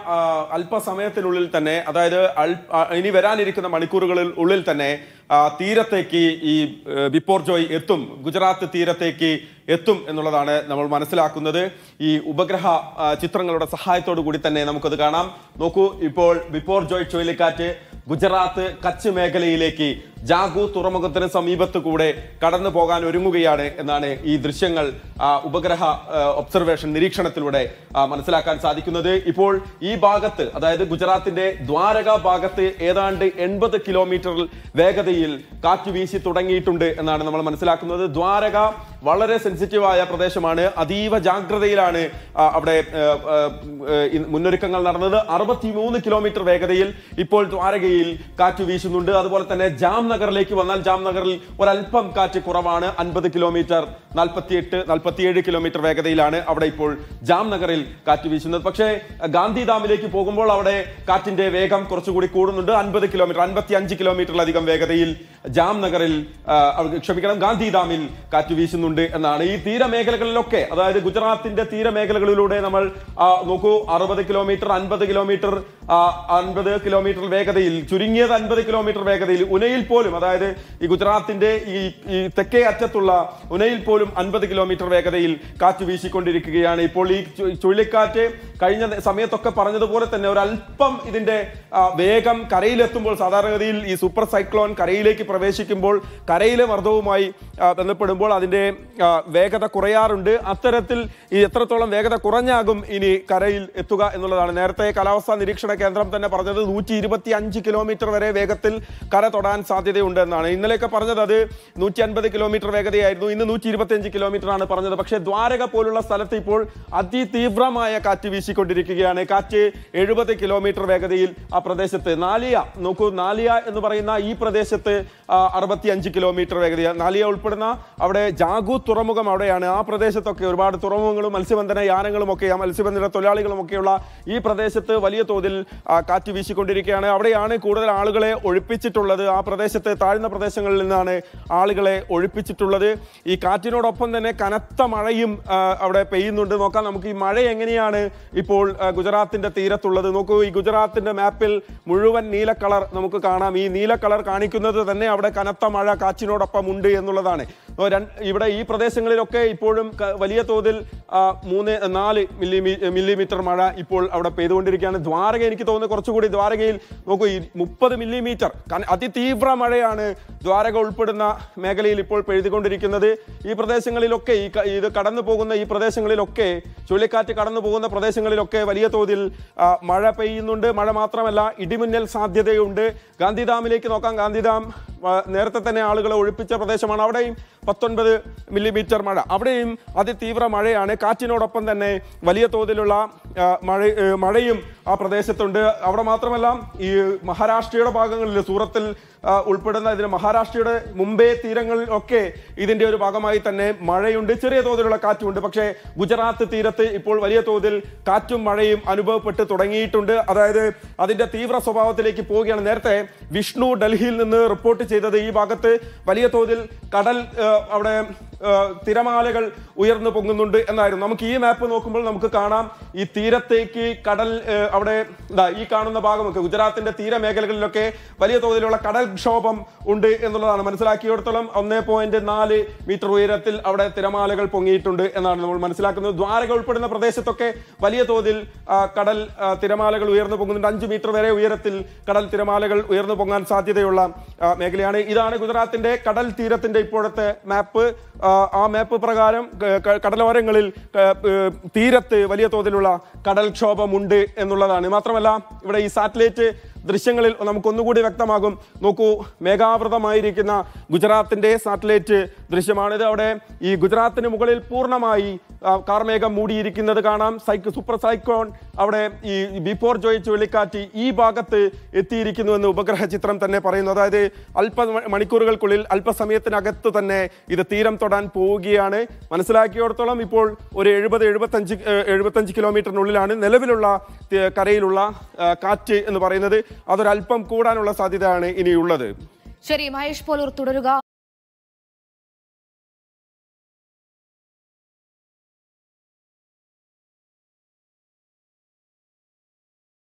ആ, അല്പസമയത്തിനുള്ളിൽ തന്നെ അതായത് അൽ- ആ, ഇനി വരാനിരിക്കുന്ന മണിക്കൂറുകളിൽ ഉള്ളിൽ തന്നെ ആ, തീരത്തേക്ക് ഈ ഏ, ബിപ്പോർ ജോയ് എത്തും ഗുജറാത്ത് തീരത്തേക്ക് എത്തും എന്നുള്ളതാണ് നമ്മൾ മനസ്സിലാക്കുന്നത് ഈ ഉപഗ്രഹ ആ, ചിത്രങ്ങളുടെ സഹായത്തോടു കൂടി തന്നെ നമുക്കത് കാണാം നോക്കൂ ഇപ്പോൾ ബിപ്പോർ ജോയ് ചുഴലിക്കാറ്റ് ഗുജറാത്ത് കച്ച് മേഖലയിലേക്ക് ജാഗു തുറമുഖത്തിന് സമീപത്ത് കൂടെ കടന്നു പോകാൻ ഒരുങ്ങുകയാണ് എന്നാണ് ഈ ദൃശ്യങ്ങൾ ആ, ഉപഗ്രഹ ആ, ഒബ്സർവേഷൻ നിരീക്ഷണത്തിലൂടെ ആ, മനസ്സിലാക്കാൻ സാധിക്കുന്നത് ഇപ്പോൾ ഈ ഭാഗത്ത് അതായത് ഗുജറാത്തിന്റെ ദ്വാരക ഭാഗത്ത് ഏതാണ്ട് എൺപത് കിലോമീറ്റർ വേഗതയിൽ കാറ്റ് വീശി തുടങ്ങിയിട്ടുണ്ട് എന്നാണ് നമ്മൾ മനസ്സിലാക്കുന്നത് ദ്വാരക വളരെ സെൻസിറ്റീവായ പ്രദേശമാണ് അതീവ ജാഗ്രതയിലാണ് ആ, അവിടെ ആ, ആ, ആ, മുന്നൊരുക്കങ്ങൾ നടന്നത് അറുപത്തിമൂന്ന് കിലോമീറ്റർ വേഗതയിൽ ഇപ്പോൾ ദ്വാരകയിൽ കാറ്റ് വീശുന്നുണ്ട് അതുപോലെ തന്നെ ജാംനഗറിലേക്ക് വന്നാൽ ജാംനഗറിൽ ഒരല്പം കാറ്റ് കുറവാണ് അൻപത് കിലോമീറ്റർ നാൽപ്പത്തിയെട്ട് നാൽപ്പത്തിയേഴ് കിലോമീറ്റർ വേഗതയിലാണ് അവിടെ ഇപ്പോൾ ജാംനഗറിൽ കാറ്റ് വീശുന്നത് പക്ഷേ ഗാന്ധി ഡാമിലേക്ക് പോകുമ്പോൾ അവിടെ കാറ്റിന്റെ വേഗം കുറച്ചുകൂടി കൂടുന്നുണ്ട് അൻപത് കിലോമീറ്റർ അൻപത്തി അഞ്ച് കിലോമീറ്ററിലധികം വേഗതയിൽ ജാംനഗറിൽ ആ, അവിടെ- ക്ഷമിക്കണം ഗാന്ധി ഡാമിൽ കാറ്റ് വീശുന്നുണ്ട് എന്നാണ് ഈ തീരമേഖലകളിലൊക്കെ അതായത് ഗുജറാത്തിന്റെ തീരമേഖലകളിലൂടെ നമ്മൾ ആ, നോക്കൂ അറുപത് കിലോമീറ്റർ അൻപത് കിലോമീറ്റർ അൻപത് കിലോമീറ്റർ വേഗതയിൽ ചുരുങ്ങിയത് അൻപത് കിലോമീറ്റർ വേഗതയിൽ ഉനയിൽ പോലും അതായത് ഈ ഗുജറാത്തിന്റെ ഈ ഈ തെക്കേ അറ്റത്തുള്ള ഉനയിൽ പോലും അൻപത് കിലോമീറ്റർ വേഗതയിൽ കാറ്റ് വീശിക്കൊണ്ടിരിക്കുകയാണ് ഇപ്പോൾ ഈ ചു- ചുഴലിക്കാറ്റ് കഴിഞ്ഞ സമയത്തൊക്കെ പറഞ്ഞതുപോലെ തന്നെ ഒരല്പം ഇതിന്റെ ആ, വേഗം കരയിലെത്തുമ്പോൾ സാധാരണഗതിയിൽ ഈ സൂപ്പർ സൈക്ലോൺ കരയിലേക്ക് പ്രവേശിക്കുമ്പോൾ കരയിലെ മർദ്ദവുമായി ആ, ബന്ധപ്പെടുമ്പോൾ അതിന്റെ ആ, വേഗത കുറയാറുണ്ട് അത്തരത്തിൽ ഈ എത്രത്തോളം വേഗത കുറഞ്ഞാകും ഇനി കരയിൽ എത്തുക എന്നുള്ളതാണ് നേരത്തെ കാലാവസ്ഥാ നിരീക്ഷണ കേന്ദ്രം തന്നെ പറഞ്ഞത് നൂറ്റി ഇരുപത്തി അഞ്ച് കിലോമീറ്റർ വരെ വേഗത്തിൽ കര തൊടാൻ സാധ്യതയുണ്ട് എന്നാണ് ഇന്നലെയൊക്കെ പറഞ്ഞത് അത് നൂറ്റി അൻപത് കിലോമീറ്റർ വേഗതയായിരുന്നു ഇന്ന് നൂറ്റി ഇരുപത്തി അഞ്ച് കിലോമീറ്റർ ആണ് പറഞ്ഞത് പക്ഷേ ദ്വാരക പോലുള്ള സ്ഥലത്ത് ഇപ്പോൾ അതിതീവ്രമായ കാറ്റ് വീശിക്കൊണ്ടിരിക്കുകയാണ് കാറ്റ് എഴുപത് കിലോമീറ്റർ വേഗതയിൽ ആ പ്രദേശത്ത് നാലിയ നോക്കൂ നാലിയ എന്ന് പറയുന്ന ഈ പ്രദേശത്ത് അറുപത്തി അഞ്ച് കിലോമീറ്റർ വേഗത നാലിയ ഉൾപ്പെടുന്ന അവിടെ ജാഗു തുറമുഖം അവിടെയാണ് ആ പ്രദേശത്തൊക്കെ ഒരുപാട് തുറമുഖങ്ങളും മത്സ്യബന്ധന യാനങ്ങളും ഒക്കെ ആ മത്സ്യബന്ധന തൊഴിലാളികളും ഒക്കെയുള്ള ഈ പ്രദേശത്ത് വലിയ തോതിൽ ആ, കാറ്റ് വീശിക്കൊണ്ടിരിക്കുകയാണ് അവിടെയാണ് കൂടുതൽ ആളുകളെ ഒഴിപ്പിച്ചിട്ടുള്ളത് ആ പ്രദേശത്തെ താഴ്ന്ന പ്രദേശങ്ങളിൽ നിന്നാണ് ആളുകളെ ഒഴിപ്പിച്ചിട്ടുള്ളത് ഈ കാറ്റിനോടൊപ്പം തന്നെ കനത്ത മഴയും ആ, അവിടെ പെയ്യുന്നുണ്ട് നോക്കാം നമുക്ക് ഈ മഴ എങ്ങനെയാണ് ഇപ്പോൾ ആ, ഗുജറാത്തിന്റെ തീരത്തുള്ളത് നോക്കൂ ഈ ഗുജറാത്തിന്റെ മാപ്പിൽ മുഴുവൻ നീല കളർ നമുക്ക് കാണാം ഈ നീല കളർ കാണിക്കുന്നത് തന്നെ അവിടെ കനത്ത മഴ കാറ്റിനോടൊപ്പം ഉണ്ട് എന്നുള്ളതാണ് ഓ, രൺ- ഇവിടെ ഈ പ്രദേശങ്ങളിലൊക്കെ ഇപ്പോഴും ക- വലിയ തോതിൽ ആ, മൂന്ന് നാല് മില്ലിമീ മില്ലിമീറ്റർ മഴ ഇപ്പോൾ അവിടെ പെയ്തുകൊണ്ടിരിക്കുകയാണ് ദ്വാരക എനിക്ക് തോന്നുന്നു കുറച്ചുകൂടി ദ്വാരകയിൽ നോക്കൂ ഈ മുപ്പത് മില്ലിമീറ്റർ കന- അതിതീവ്ര മഴയാണ് ദ്വാരക ഉൾപ്പെടുന്ന മേഖലയിൽ ഇപ്പോൾ പെയ്തുകൊണ്ടിരിക്കുന്നത് ഈ പ്രദേശങ്ങളിലൊക്കെ ഈ ക- ഇത് കടന്നു പോകുന്ന ഈ പ്രദേശങ്ങളിലൊക്കെ ചുഴലിക്കാറ്റ് കടന്നു പോകുന്ന പ്രദേശങ്ങളിലൊക്കെ വലിയ തോതിൽ ആ, മഴ പെയ്യുന്നുണ്ട് മഴ മാത്രമല്ല ഇടിമിന്നൽ സാധ്യതയുണ്ട് ഗാന്ധിധാമിലേക്ക് നോക്കാം ഗാന്ധിധാം ആ, നേരത്തെ തന്നെ ആളുകളെ ഒഴിപ്പിച്ച പ്രദേശമാണ് അവിടെയും പത്തൊൻപത് മില്ലിമീറ്റർ മഴ അവിടെയും അതിതീവ്ര മഴയാണ് കാറ്റിനോടൊപ്പം തന്നെ വലിയ തോതിലുള്ള ആ, മഴ ഏ, മഴയും ആ പ്രദേശത്തുണ്ട് അവിടെ മാത്രമല്ല ഈ മഹാരാഷ്ട്രയുടെ ഭാഗങ്ങളിൽ സൂറത്തിൽ ആ, ഉൾപ്പെടുന്ന ഇതിന് മഹാരാഷ്ട്രയുടെ മുംബൈ തീരങ്ങളിൽ ഒക്കെ ഇതിന്റെ ഒരു ഭാഗമായി തന്നെ മഴയുണ്ട് ചെറിയ തോതിലുള്ള കാറ്റുണ്ട് പക്ഷേ ഗുജറാത്ത് തീരത്ത് ഇപ്പോൾ വലിയ തോതിൽ കാറ്റും മഴയും അനുഭവപ്പെട്ട് തുടങ്ങിയിട്ടുണ്ട് അതായത് അതിന്റെ തീവ്ര സ്വഭാവത്തിലേക്ക് പോവുകയാണ് നേരത്തെ വിഷ്ണു ഡൽഹിയിൽ നിന്ന് റിപ്പോർട്ട് ചെയ്തത് ഈ ഭാഗത്ത് വലിയ തോതിൽ കടൽ ആ, അവിടെ ആ, തിരമാലകൾ ഉയർന്നു പൊങ്ങുന്നുണ്ട് എന്നായിരുന്നു നമുക്ക് ഈ മാപ്പ് നോക്കുമ്പോൾ നമുക്ക് കാണാം ഈ തീരത്തേക്ക് കടൽ ആ, അവിടെ ദാ ഈ കാണുന്ന ഭാഗമൊക്കെ ഗുജറാത്തിന്റെ തീരമേഖലകളിലൊക്കെ വലിയ തോതിലുള്ള കടൽ ക്ഷോഭം ഉണ്ട് എന്നുള്ളതാണ് മനസ്സിലാക്കിയിടത്തോളം ഒന്നേ പോയിന്റ് നാല് മീറ്റർ ഉയരത്തിൽ അവിടെ തിരമാലകൾ പൊങ്ങിയിട്ടുണ്ട് എന്നാണ് നമ്മൾ മനസ്സിലാക്കുന്നത് ദ്വാരക ഉൾപ്പെടുന്ന പ്രദേശത്തൊക്കെ വലിയ തോതിൽ ആ, കടൽ ആ, തിരമാലകൾ ഉയർന്നു പൊങ്ങുന്നുണ്ട് അഞ്ച് മീറ്റർ വരെ ഉയരത്തിൽ കടൽ തിരമാലകൾ ഉയർന്നു പൊങ്ങാൻ സാധ്യതയുള്ള ആ, മേഖലയാണ് ഇതാണ് ഗുജറാത്തിന്റെ കടൽ തീരത്തിന്റെ ഇപ്പോഴത്തെ മാപ്പ് ആ, ആ മാപ്പ് പ്രകാരം ക- ക- കടലോരങ്ങളിൽ ക- ഏർ തീരത്ത് വലിയ തോതിലുള്ള കടൽക്ഷോഭമുണ്ട് എന്നുള്ളതാണ് മാത്രമല്ല ഇവിടെ ഈ സാറ്റലൈറ്റ് ദൃശ്യങ്ങളിൽ നമുക്കൊന്നുകൂടി വ്യക്തമാകും നോക്കൂ മേഘാവൃതമായിരിക്കുന്ന ഗുജറാത്തിന്റെ സാറ്റലൈറ്റ് ദൃശ്യമാണിത് അവിടെ ഈ ഗുജറാത്തിന് മുകളിൽ പൂർണ്ണമായി ആ, കാർമേഘം മൂടിയിരിക്കുന്നത് കാണാം സൈക്ക് സൂപ്പർ സൈക്ലോൺ അവിടെ ഈ ബിഫോർ ജോയ് ചുഴലിക്കാറ്റ് ഈ ഭാഗത്ത് എത്തിയിരിക്കുന്നുവെന്ന് ഉപഗ്രഹ ചിത്രം തന്നെ പറയുന്നു അതായത് അല്പ മ- മണിക്കൂറുകൾക്കുള്ളിൽ അല്പസമയത്തിനകത്ത് തന്നെ ഇത് തീരം തൊടാൻ പോവുകയാണ് മനസ്സിലാക്കിയിടത്തോളം ഇപ്പോൾ ഒരു എഴുപത് എഴുപത്തഞ്ച് ഏഹ്, എഴുപത്തഞ്ച് കിലോമീറ്ററിനുള്ളിലാണ് നിലവിലുള്ള തി- കരയിലുള്ള ആ, കാറ്റ് എന്ന് പറയുന്നത് അതൊരല്പം കൂടാനുള്ള സാധ്യതയാണ് ഇനിയുള്ളത് ശരി മഹേഷ് പോലൂർ തുടരുക